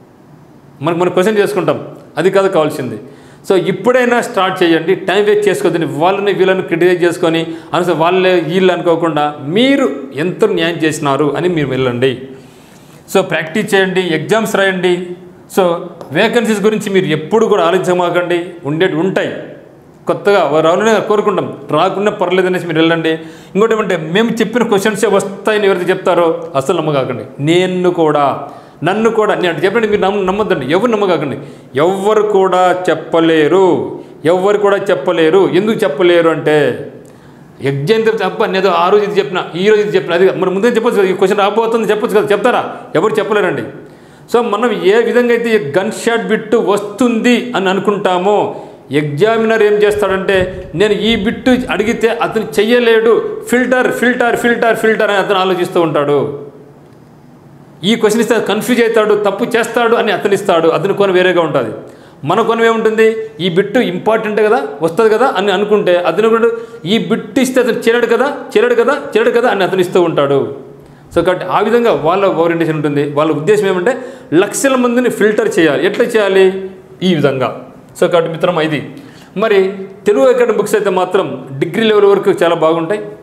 Speaker 1: మనకు మనం క్వశ్చన్ చేసుకుంటాం అది కాదు కావాల్సింది సో ఇప్పుడైనా స్టార్ట్ చేయండి టైం వేస్ట్ చేసుకోవద్దని వాళ్ళని వీళ్ళని క్రిటిసైజ్ చేసుకొని అనసరి వాళ్ళే వీళ్ళు అనుకోకుండా మీరు ఎంత న్యాయం చేసినారు అని మీరు వెళ్ళండి సో ప్రాక్టీస్ చేయండి ఎగ్జామ్స్ రాయండి సో వేకెన్సీస్ గురించి మీరు ఎప్పుడు కూడా ఆలోచించమాకండి ఉండేటి ఉంటాయి కొత్తగా రావాలనే కోరుకుంటాం రాకుండా పర్లేదు అనేసి మీరు వెళ్ళండి ఇంకోటి ఏమంటే మేము చెప్పిన క్వశ్చన్సే వస్తాయని ఎవరైతే చెప్తారో అసలు నమ్మకాకండి నేను కూడా నన్ను కూడా నేను అంటే చెప్పండి మీరు నమ్మ నమ్మొద్దండి ఎవరు నమ్మకాకండి ఎవ్వరు కూడా చెప్పలేరు ఎవ్వరు కూడా చెప్పలేరు ఎందుకు చెప్పలేరు అంటే ఎగ్జామ్ చెప్తే అబ్బా నేను ఆ రోజు ఇది చెప్పిన ఈ రోజు ఇది చెప్పిన అది మరి ముందే చెప్పొచ్చు కదా ఈ క్వశ్చన్ రాబోతుంది చెప్పొచ్చు కదా చెప్తారా ఎవరు చెప్పలేరండి సో మనం ఏ విధంగా అయితే ఈ గన్ షాట్ బిట్టు వస్తుంది అని అనుకుంటామో ఎగ్జామినర్ ఏం చేస్తాడంటే నేను ఈ బిట్టు అడిగితే అతను చెయ్యలేడు ఫిల్టర్ ఫిల్టర్ ఫిల్టర్ ఫిల్టర్ అని అతను ఆలోచిస్తూ ఉంటాడు ఈ క్వశ్చన్ ఇస్తే కన్ఫ్యూజ్ అవుతాడు తప్పు చేస్తాడు అని అతను ఇస్తాడు అతని కొన వేరేగా ఉంటుంది మన కొనం ఏముంటుంది ఈ బిట్టు ఇంపార్టెంట్ కదా వస్తుంది కదా అని అనుకుంటే అతను కూడా ఈ బిట్టు ఇస్తే అతను చేరడు కదా చేరడు కదా చేరడు కదా అని అతను ఇస్తూ ఉంటాడు సో కాబట్టి ఆ విధంగా వాళ్ళ ఓరియంటేషన్ ఉంటుంది వాళ్ళ ఉద్దేశం ఏమంటే లక్షల మందిని ఫిల్టర్ చేయాలి ఎట్లా చేయాలి ఈ విధంగా సో కాబట్టి మిత్రం ఇది మరి తెలుగు అకాడమీ బుక్స్ అయితే మాత్రం డిగ్రీ లెవెల్ వరకు చాలా బాగుంటాయి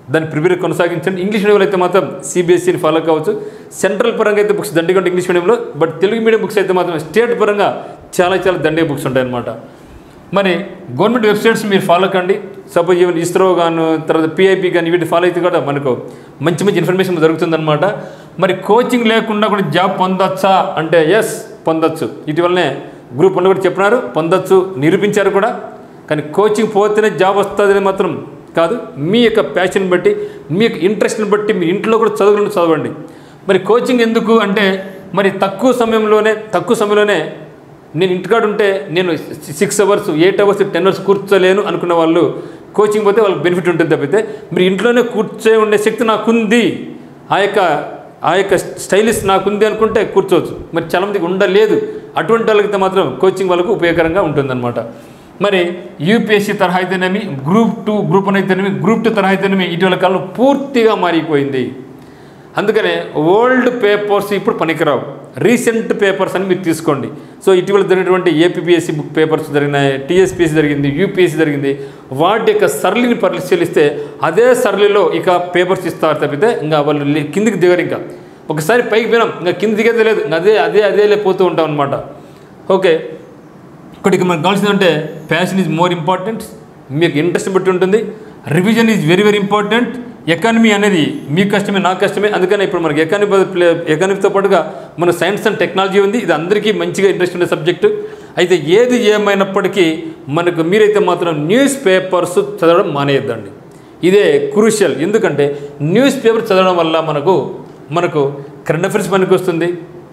Speaker 1: దాన్ని ప్రిపేర్ కొనసాగించండి ఇంగ్లీష్ మీడియంలో అయితే మాత్రం సిబిఎస్ఈని ఫాలో కావచ్చు సెంట్రల్ పరంగా అయితే బుక్స్ దండిగా ఉంటాయి ఇంగ్లీష్ మీడియంలో బట్ తెలుగు మీడియం బుక్స్ అయితే మాత్రం స్టేట్ పరంగా చాలా చాలా దండిగా బుక్స్ ఉంటాయన్నమాట మరి గవర్నమెంట్ వెబ్సైట్స్ మీరు ఫాలో కండి సపోజ్ ఈవెన్ ఇస్రో గాను తర్వాత పిఐపి కానీ వీటి ఫాలో అయితే కూడా మనకు మంచి మంచి ఇన్ఫర్మేషన్ దొరుకుతుందన్నమాట మరి కోచింగ్ లేకుండా కూడా జాబ్ పొందొచ్చా అంటే ఎస్ పొందొచ్చు ఇటీవలనే గ్రూప్ వన్లో కూడా చెప్పినారు పొందొచ్చు నిరూపించారు కూడా కానీ కోచింగ్ పోతేనే జాబ్ వస్తుందని మాత్రం కాదు మీ యొక్క ప్యాషన్ బట్టి మీ యొక్క ఇంట్రెస్ట్ని బట్టి మీ ఇంట్లో కూడా చదువులను చదవండి మరి కోచింగ్ ఎందుకు అంటే మరి తక్కువ సమయంలోనే తక్కువ సమయంలోనే నేను ఇంటికాడ ఉంటే నేను six hours eight hours ten hours కూర్చోలేను అనుకున్న వాళ్ళు కోచింగ్ పోతే వాళ్ళకి బెనిఫిట్ ఉంటుంది తప్పితే మీరు ఇంట్లోనే కూర్చో ఉండే శక్తి నాకుంది ఆ యొక్క ఆ యొక్క స్టైలిష్ నాకుంది అనుకుంటే కూర్చోవచ్చు మరి చాలా మందికి ఉండలేదు అటువంటి వాళ్ళకైతే మాత్రం కోచింగ్ వాళ్ళకు ఉపయోగకరంగా ఉంటుందన్నమాట మరి యూపీఎస్సీ తరహా అయితేనేమి గ్రూప్ టూ గ్రూప్ వన్ అయితేనేమి గ్రూప్ టూ తరహా అయితేనేమి ఇటీవల కాలంలో పూర్తిగా మారిపోయింది అందుకనే ఓల్డ్ పేపర్స్ ఇప్పుడు పనికిరావు రీసెంట్ పేపర్స్ అని మీరు తీసుకోండి సో ఇటీవల జరిగినటువంటి ఏపీఎస్సి బుక్ పేపర్స్ జరిగినాయి టీఎస్పీఎస్సీ జరిగింది యూపీఎస్సీ జరిగింది వాటి యొక్క సరళిని పరిశీలిస్తే అదే సరళిలో ఇక పేపర్స్ ఇస్తారు తప్పితే ఇంకా వాళ్ళు లే- కిందికి దిగరు ఇంకా ఒకసారి పైకి పోయినాం ఇంకా కింద దిగేది లేదు ఇంకా అదే అదే అదే పోతూ ఉంటాం అనమాట ఓకే ఇక్కడికి మనకు కావాల్సిందంటే ప్యాషన్ ఈజ్ మోర్ ఇంపార్టెంట్ మీకు ఇంట్రెస్ట్ బట్టి ఉంటుంది revision is very very important economy అనేది మీ కష్టమే నా కష్టమే అందుకని ఇప్పుడు మనకి ఎకానమీ ఎకానమీతో పాటుగా మన సైన్స్ అండ్ టెక్నాలజీ ఉంది ఇది అందరికీ మంచిగా ఇంట్రెస్ట్ ఉండే సబ్జెక్టు అయితే ఏది ఏమైనప్పటికీ మనకు మీరైతే మాత్రం న్యూస్ పేపర్స్ చదవడం మానేయద్దండి ఇదే క్రూషియల్ ఎందుకంటే న్యూస్ పేపర్ చదవడం వల్ల మనకు మనకు కరెంట్ అఫైర్స్ పనికి వస్తుంది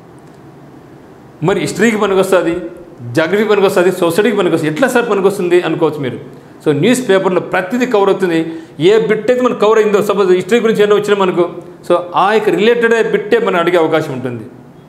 Speaker 1: మరి హిస్టరీకి పనికి వస్తుంది జాగ్రఫీ పనికి వస్తుంది సొసైటీకి పనికి వస్తుంది ఎట్లా సార్ పనికి వస్తుంది అనుకోవచ్చు మీరు సో న్యూస్ పేపర్లో ప్రతిదీ కవర్ అవుతుంది ఏ బిట్ అయితే మనకు కవర్ అయిందో సపోజ్ హిస్టరీ గురించి ఏమైనా వచ్చినా మనకు సో ఆ యొక్క రిలేటెడ్ బిట్టే మనం అడిగే అవకాశం ఉంటుంది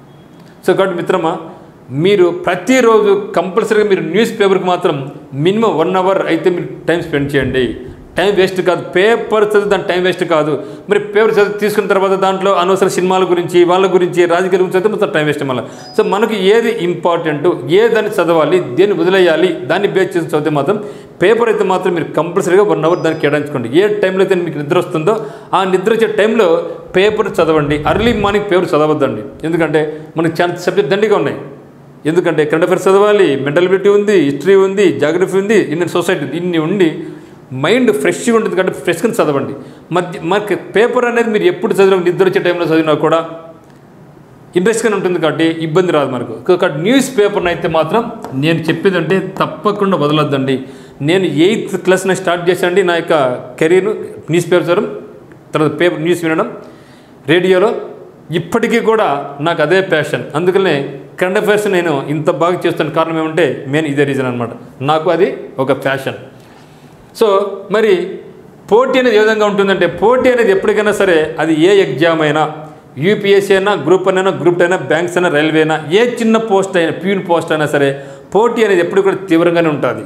Speaker 1: సో కాబట్టి మిత్రమా మీరు ప్రతిరోజు కంపల్సరీగా మీరు న్యూస్ పేపర్కి మాత్రం మినిమం వన్ అవర్ అయితే మీరు టైం స్పెండ్ చేయండి టైం వేస్ట్ కాదు పేపర్ చదివి దాని టైం వేస్ట్ కాదు మరి పేపర్ చదివి తీసుకున్న తర్వాత దాంట్లో అనవసర సినిమాల గురించి వాళ్ళ గురించి రాజకీయాల గురించి అయితే మొత్తం టైం వేస్ట్ మళ్ళీ సో మనకు ఏది ఇంపార్టెంట్ ఏదని చదవాలి దేన్ని వదిలేయాలి దాన్ని బేస్ చేసి చదివితే మాత్రం పేపర్ అయితే మాత్రం మీరు కంపల్సరీగా వన్ అవర్ దానికి కేటాయించుకోండి ఏ టైంలో అయితే మీకు నిద్ర వస్తుందో ఆ నిద్ర వచ్చే టైంలో పేపర్ చదవండి అర్లీ మార్నింగ్ పేపర్ చదవద్దండి ఎందుకంటే మనకి చాలా సబ్జెక్ట్ దండిగా ఉన్నాయి ఎందుకంటే కరెంట్ అఫైర్స్ చదవాలి మెంటలిబిలిటీ ఉంది హిస్టరీ ఉంది జాగ్రఫీ ఉంది ఇండియన్ సొసైటీ ఉంది. ఇన్ని ఉండి మైండ్ ఫ్రెష్గా ఉంటుంది కాబట్టి ఫ్రెష్గా చదవండి మధ్య మనకి పేపర్ అనేది మీరు ఎప్పుడు చదివిన నిద్ర వచ్చే టైంలో చదివినా కూడా ఇంట్రెస్ట్గానే ఉంటుంది కాబట్టి ఇబ్బంది రాదు మనకు కాబట్టి న్యూస్ పేపర్ని అయితే మాత్రం నేను చెప్పేదంటే తప్పకుండా వదలొద్దండి నేను ఎయిత్ క్లాస్ నేను స్టార్ట్ చేశానండి నా యొక్క కెరీర్ న్యూస్ పేపర్ చదవడం తర్వాత పేపర్ న్యూస్ వినడం రేడియోలో ఇప్పటికీ కూడా నాకు అదే ప్యాషన్ అందుకనే కరెంట్ అఫైర్స్ నేను ఇంత బాగా చేస్తున్న కారణం ఏమంటే మెయిన్ ఇదే రీజన్ అనమాట నాకు అది ఒక ప్యాషన్ సో మరి పోటీ అనేది ఏ విధంగా ఉంటుందంటే పోటీ అనేది ఎప్పటికైనా సరే అది ఏ ఎగ్జామ్ అయినా యూపీఎస్సీ అయినా గ్రూప్ వన్ అయినా గ్రూప్ అయినా బ్యాంక్స్ అయినా రైల్వే అయినా ఏ చిన్న పోస్ట్ అయినా ప్యూన్ పోస్ట్ అయినా సరే పోటీ అనేది ఎప్పుడు కూడా తీవ్రంగానే ఉంటుంది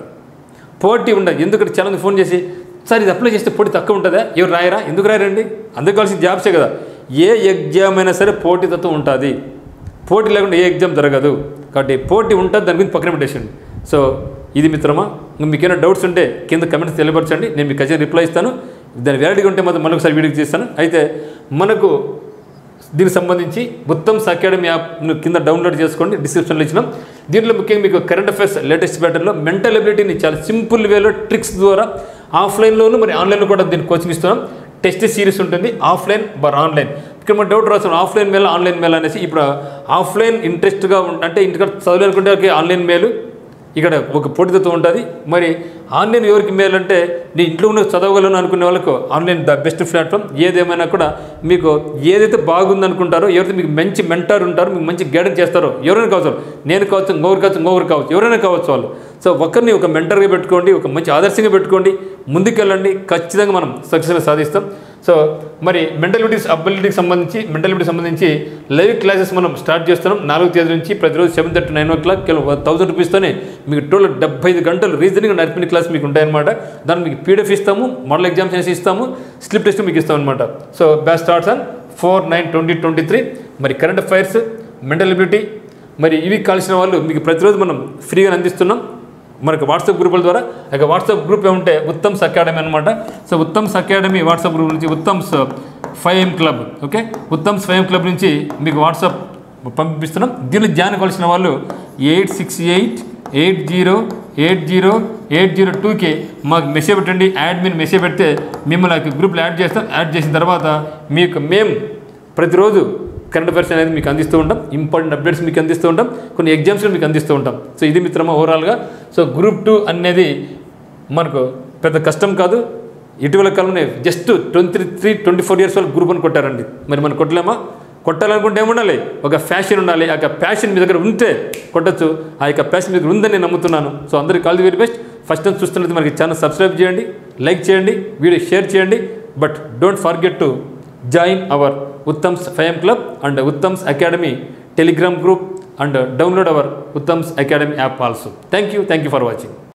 Speaker 1: పోటీ ఉండదు ఎందుకంటే చాలామంది ఫోన్ చేసి సార్ ఇది అప్లై చేస్తే పోటీ తక్కువ ఉంటుందా ఎవరు రాయరా ఎందుకు రాయరండి అందరికి కావాల్సిన జాబ్సే కదా ఏ ఎగ్జామ్ అయినా సరే పోటీతత్వం ఉంటుంది పోటీ లేకుండా ఏ ఎగ్జామ్ జరగదు కాబట్టి పోటీ ఉంటుంది దాని గురించి పక్కన పెట్టేసండి సో ఇది మిత్రమా మీకు ఏమైనా డౌట్స్ ఉంటే కింద కమెంట్స్ తెలియపరచండి నేను మీకు ఖచ్చితంగా రిప్లై ఇస్తాను దాని వ్యాలిడీగా ఉంటే మాత్రం మళ్ళీ ఒకసారి వీడియోకి తీస్తాను అయితే మనకు దీనికి సంబంధించి ఉత్తమ్స్ అకాడమీ యాప్ను కింద డౌన్లోడ్ చేసుకోండి డిస్క్రిప్షన్లో ఇచ్చినాం దీంట్లో ముఖ్యంగా మీకు కరెంట్ అఫైర్స్ లేటెస్ట్ ప్యాటర్న్లో మెంటల్ ఎబిలిటీని చాలా సింపుల్ వేలో ట్రిక్స్ ద్వారా ఆఫ్లైన్లోను మరి ఆన్లైన్లో కూడా దీన్ని కోచింగ్ ఇస్తున్నాం టెస్ట్ సిరీస్ ఉంటుంది ఆఫ్లైన్ బర్ ఆన్లైన్ ఇక్కడ మన డౌట్ రాస్తాం ఆఫ్లైన్ మేల్ ఆన్లైన్ మేల్ అనేసి ఇప్పుడు ఆఫ్లైన్ ఇంట్రెస్ట్గా ఉం- అంటే ఇంటికాడ చదవాలనుకుంటే వాళ్ళకి ఆన్లైన్ మేలు ఇక్కడ ఒక పోటీతత్వం ఉంటుంది మరి ఆన్లైన్ ఎవరికి మేలు అంటే నీ ఇంట్లో ఉన్న చదవగలను అనుకునే వాళ్ళకు ఆన్లైన్ ద బెస్ట్ ప్లాట్ఫామ్ ఏదేమైనా కూడా మీకు ఏదైతే బాగుంది అనుకుంటారో ఎవరైతే మీకు మంచి మెంటర్ ఉంటారో మీకు మంచి గైడెన్స్ చేస్తారో ఎవరైనా కావచ్చు నేను కావచ్చు ఇంకొకరు కావచ్చు ఇంకొకరు కావచ్చు ఎవరైనా కావచ్చు వాళ్ళు సో ఒకరిని ఒక మెంటర్గా పెట్టుకోండి ఒక మంచి ఆదర్శంగా పెట్టుకోండి ముందుకెళ్ళండి ఖచ్చితంగా మనం సక్సెస్ సాధిస్తాం సో మరి మెంటలిటీస్ అబిలిటీకి సంబంధించి మెంటలిటీ సంబంధించి లైవ్ క్లాసెస్ మనం స్టార్ట్ చేస్తున్నాం నాలుగు తేదీ నుంచి ప్రతిరోజు seven thirty nine o'clock కేవలం థౌసండ్ రూపీస్తోనే మీకు టోటల్ డెబ్బై ఐదు గంటలు రీజనింగ్ నడిపిన క్లాస్ మీకు ఉంటాయన్నమాట దాన్ని మీకు పీడిఎఫ్ ఇస్తాము మోడల్ ఎగ్జామ్స్ చేసి ఇస్తాము స్లిప్ టెస్ట్ మీకు ఇస్తాం అనమాట so batch starts on four nine twenty twenty three మరి కరెంట్ అఫైర్స్ మెంటల్ ఎబిలిటీ మరి ఇవి కావాల్సిన వాళ్ళు మీకు ప్రతిరోజు మనం ఫ్రీగా అందిస్తున్నాం మనకి వాట్సాప్ గ్రూపుల ద్వారా ఇక వాట్సాప్ గ్రూప్ ఏమంటే ఉత్తమ్స్ అకాడమీ అనమాట so Uttam's Academy WhatsApp group నుంచి Uttam's five M Club okay Uttam's five M Club నుంచి మీకు వాట్సాప్ పంపిస్తున్నాం దీనిలో జాయిన్ కావాల్సిన వాళ్ళు eight six eight eight zero eight zero eight zero టూకి మాకు మెసేజ్ పెట్టండి యాడ్మిన్ మెసేజ్ పెడితే మిమ్మల్ని ఆ గ్రూప్లో యాడ్ చేస్తాం యాడ్ చేసిన తర్వాత మీకు మేము ప్రతిరోజు కరెంట్ అఫైర్స్ అనేది మీకు అందిస్తూ ఉంటాం ఇంపార్టెంట్ అప్డేట్స్ మీకు అందిస్తూ ఉంటాం కొన్ని ఎగ్జామ్స్ మీకు అందిస్తూ ఉంటాం సో ఇది మిత్రమా ఓవరాల్గా సో గ్రూప్ టూ అనేది మనకు పెద్ద కష్టం కాదు ఇటీవల కాలంలో just twenty three twenty four years వాళ్ళు గ్రూప్ అని కొట్టారండి మరి మనం కొట్టలేమా కొట్టాలనుకుంటే ఏముండాలి ఒక ఫ్యాషన్ ఉండాలి ఆ యొక్క ప్యాషన్ మీ దగ్గర ఉంటే కొట్టచ్చు ఆ యొక్క ప్యాషన్ మీ దగ్గర ఉందని నేను నమ్ముతున్నాను సో అందరికీ call the very best first time చూస్తున్నది మనకి ఛానల్ సబ్స్క్రైబ్ చేయండి లైక్ చేయండి వీడియో షేర్ చేయండి but don't forget to join our Uttam's five M Club and Uttam's Academy Telegram group and download our Uttam's Academy app also thank you thank you for watching